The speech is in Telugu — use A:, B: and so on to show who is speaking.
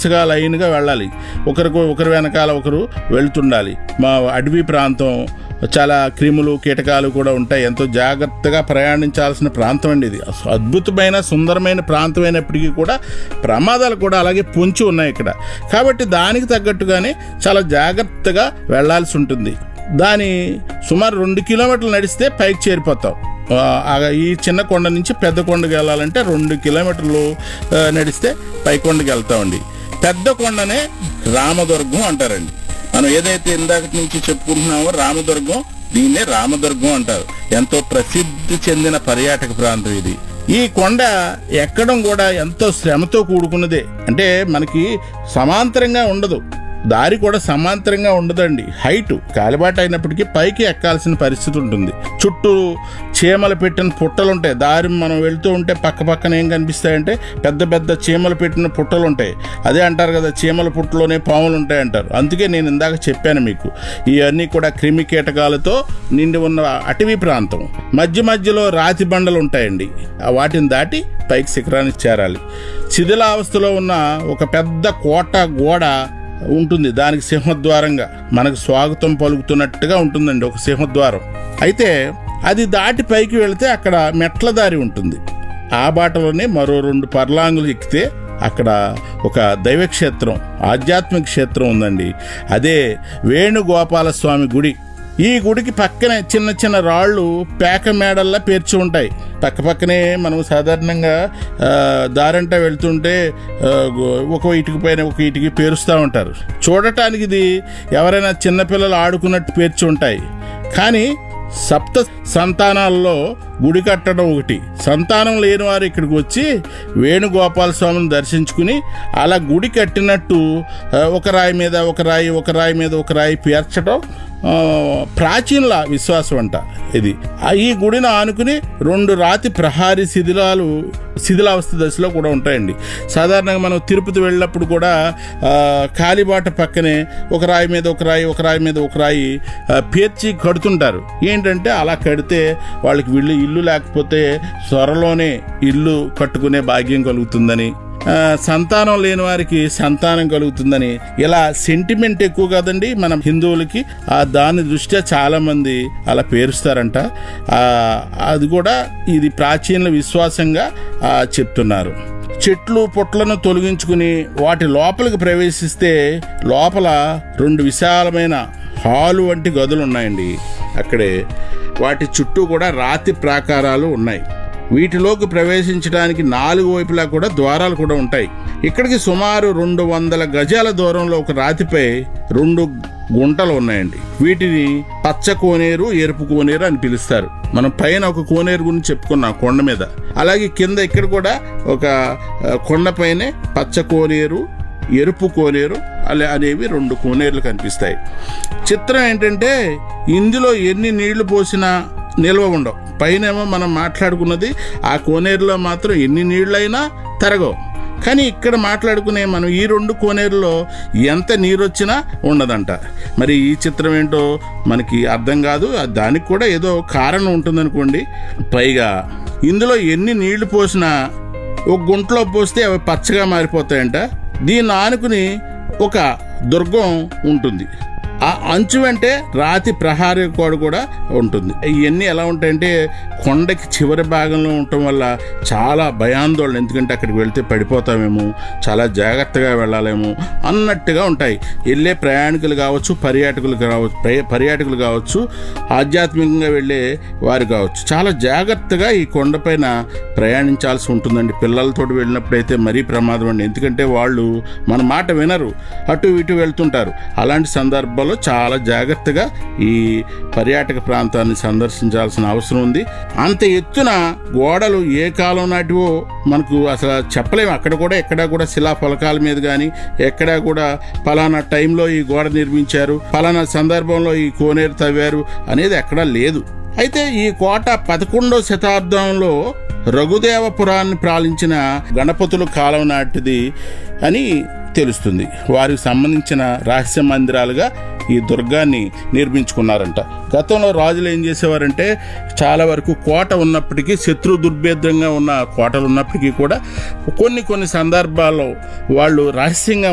A: వరుసగా లైన్గా వెళ్ళాలి ఒకరికి ఒకరి వెనకాల ఒకరు వెళ్తుండాలి మా అడవి ప్రాంతం చాలా క్రిములు కీటకాలు కూడా ఉంటాయి ఎంతో జాగ్రత్తగా ప్రయాణించాల్సిన ప్రాంతం అండి ఇది అస- అద్భుతమైన సుందరమైన ప్రాంతం అయినప్పటికీ కూడా ప్రమాదాలు కూడా అలాగే పొంచి ఉన్నాయి ఇక్కడ కాబట్టి దానికి తగ్గట్టుగానే చాలా జాగ్రత్తగా వెళ్ళాల్సి ఉంటుంది దాని సుమారు రెండు కిలోమీటర్లు నడిస్తే పైకి చేరిపోతాం ఆ, ఆ ఈ చిన్న కొండ నుంచి పెద్ద కొండకి వెళ్ళాలంటే రెండు కిలోమీటర్లు ఆ, నడిస్తే పై కొండకి వెళ్తామండి పెద్ద కొండనే రామదుర్గం అంటారండి మనం ఏదైతే ఇందాక నుంచి చెప్పుకుంటున్నామో రామదుర్గం దీన్నే రామదుర్గం అంటారు ఎంతో ప్రసిద్ధి చెందిన పర్యాటక ప్రాంతం ఇది ఈ కొండ ఎక్కడం కూడా ఎంతో శ్రమతో కూడుకున్నదే అంటే మనకి సమాంతరంగా ఉండదు దారి కూడా సమాంతరంగా ఉండదండి హైట్ కాలిబాట అయినప్పటికీ పైకి ఎక్కాల్సిన పరిస్థితి ఉంటుంది చుట్టూ చీమలు పెట్టిన పుట్టలు ఉంటాయి దారి మనం వెళ్తూ ఉంటే పక్క పక్కన ఏం కనిపిస్తాయంటే పెద్ద పెద్ద చీమలు పెట్టిన పుట్టలు ఉంటాయి అదే అంటారు కదా చీమల పుట్టలోనే పాములు ఉంటాయి అంటారు అందుకే నేను ఇందాక చెప్పాను మీకు ఇవన్నీ కూడా క్రిమి కీటకాలతో నిండి ఉన్న అటవీ ప్రాంతం మధ్య మధ్యలో రాతి బండలు ఉంటాయండి ఆ వాటిని దాటి పైకి శిఖరానికి చేరాలి శిథిలావస్థలో ఉన్న ఒక పెద్ద కోట గోడ ఉంటుంది దానికి సింహద్వారంగా మనకు స్వాగతం పలుకుతున్నట్టుగా ఉంటుందండి ఒక సింహద్వారం అయితే అది దాటి పైకి వెళితే అక్కడ మెట్ల దారి ఉంటుంది ఆ బాటలోనే మరో రెండు పర్లాంగులు ఎక్కితే అక్కడ ఒక దైవక్షేత్రం ఆధ్యాత్మిక క్షేత్రం ఉందండి అదే వేణుగోపాల స్వామి గుడి ఈ గుడికి పక్కనే చిన్న చిన్న రాళ్ళు పేక మేడల్లా పేర్చి ఉంటాయి పక్క పక్కనే మనం సాధారణంగా ఆ, దారంట వెళ్తుంటే ఆ, గో- ఒక ఇటుక పైన ఒక ఇటుకి పేరుస్తూ ఉంటారు చూడటానికి ఇది ఎవరైనా చిన్నపిల్లలు ఆడుకున్నట్టు పేర్చి ఉంటాయి కానీ సప్త సంతానాల్లో గుడి కట్టడం ఒకటి సంతానం లేని వారు ఇక్కడికి వచ్చి వేణుగోపాల స్వామిని దర్శించుకుని అలా గుడి కట్టినట్టు ఆ, ఒక రాయి మీద ఒక రాయి ఒక రాయి మీద ఒక రాయి పేర్చడం ఆ, ప్రాచీనుల విశ్వాసం అంట ఇది ఆ ఈ గుడిని ఆనుకుని రెండు రాతి ప్రహారీ శిథిలాలు శిథిలావస్థ దశలో కూడా ఉంటాయండి సాధారణంగా మనం తిరుపతి వెళ్ళినప్పుడు కూడా ఆ, కాలిబాట పక్కనే ఒక రాయి మీద ఒక రాయి ఒక రాయి మీద ఒక రాయి ఆ, పేర్చి కడుతుంటారు ఏంటంటే అలా కడితే వాళ్ళకి వీళ్ళు ఇల్లు లేకపోతే త్వరలోనే ఇల్లు కట్టుకునే భాగ్యం కలుగుతుందని ఆ, సంతానం లేని వారికి సంతానం కలుగుతుందని ఇలా సెంటిమెంట్ ఎక్కువ కదండి మనం హిందువులకి ఆ దాని దృష్ట్యా చాలా మంది అలా పేరుస్తారంట ఆ, అది కూడా ఇది ప్రాచీన విశ్వాసంగా ఆ, చెప్తున్నారు చెట్లు పొట్లను తొలగించుకుని వాటి లోపలికి ప్రవేశిస్తే లోపల రెండు విశాలమైన హాలు వంటి గదులు ఉన్నాయండి అక్కడే వాటి చుట్టూ కూడా రాతి ప్రాకారాలు ఉన్నాయి వీటిలోకి ప్రవేశించడానికి నాలుగు వైపులా కూడా ద్వారాలు కూడా ఉంటాయి ఇక్కడికి సుమారు రెండు వందల గజాల దూరంలో ఒక రాతిపై రెండు గుంటలు ఉన్నాయండి వీటిని పచ్చ కోనేరు ఎరుపు కోనేరు అని పిలుస్తారు మనం పైన ఒక కోనేరు గురించి చెప్పుకున్నాం కొండ మీద అలాగే కింద ఇక్కడ కూడా ఒక ఆ, కొండపైనే పచ్చ కోనేరు ఎరుపు కోనేరు అలా అనేవి రెండు కోనేరులు కనిపిస్తాయి చిత్రం ఏంటంటే ఇందులో ఎన్ని నీళ్లు పోసినా నిల్వ ఉండవు పైనేమో మనం మాట్లాడుకున్నది ఆ కోనేరులో మాత్రం ఎన్ని నీళ్ళైనా తరగవు కానీ ఇక్కడ మాట్లాడుకునే మనం ఈ రెండు కోనేరులో ఎంత నీరు వచ్చినా ఉండదంట మరి ఈ చిత్రం ఏంటో మనకి అర్థం కాదు ఆ దానికి కూడా ఏదో కారణం ఉంటుందనుకోండి పైగా ఇందులో ఎన్ని నీళ్లు పోసినా ఒక గుంటలో పోస్తే అవి పచ్చగా మారిపోతాయంట దీన్ని ఆనుకుని ఒక దుర్గం ఉంటుంది ఆ అంచు వెంటే రాతి ప్రహారీ కోడ కూడా ఉంటుంది ఇవన్నీ ఎలా ఉంటాయంటే కొండకి చివరి భాగంలో ఉండటం వల్ల చాలా భయాందోళన ఎందుకంటే అక్కడికి వెళ్తే పడిపోతామేమో చాలా జాగ్రత్తగా వెళ్ళాలేమో అన్నట్టుగా ఉంటాయి వెళ్ళే ప్రయాణికులు కావచ్చు పర్యాటకులు కావచ్చు పర్య- పర్యాటకులు కావచ్చు ఆధ్యాత్మికంగా వెళ్ళే వారు కావచ్చు చాలా జాగ్రత్తగా ఈ కొండపైన ప్రయాణించాల్సి ఉంటుందండి పిల్లలతో వెళ్ళినప్పుడైతే మరీ ప్రమాదం అండి ఎందుకంటే వాళ్ళు మన మాట వినరు అటు ఇటు వెళ్తుంటారు అలాంటి సందర్భాల్లో చాలా జాగ్రత్తగా ఈ పర్యాటక ప్రాంతాన్ని సందర్శించాల్సిన అవసరం ఉంది అంత ఎత్తున గోడలు ఏ కాలం నాటివో మనకు అసలు చెప్పలేము అక్కడ కూడా ఎక్కడా కూడా శిలా ఫలకాల మీద కానీ ఎక్కడా కూడా ఫలానా టైంలో ఈ గోడ నిర్మించారు ఫలానా సందర్భంలో ఈ కోనేరు తవ్వారు అనేది ఎక్కడా లేదు అయితే ఈ కోట పదకొండవ శతాబ్దంలో రఘుదేవపురాన్ని పాలించిన గణపతుల కాలం నాటిది అని తెలుస్తుంది వారికి సంబంధించిన రహస్య మందిరాలుగా ఈ దుర్గాన్ని నిర్మించుకున్నారంట గతంలో రాజులు ఏం చేసేవారంటే చాలా వరకు కోట ఉన్నప్పటికీ శత్రు దుర్భేద్రంగా ఉన్న కోటలు ఉన్నప్పటికీ కూడా కొన్ని కొన్ని సందర్భాల్లో వాళ్ళు రహస్యంగా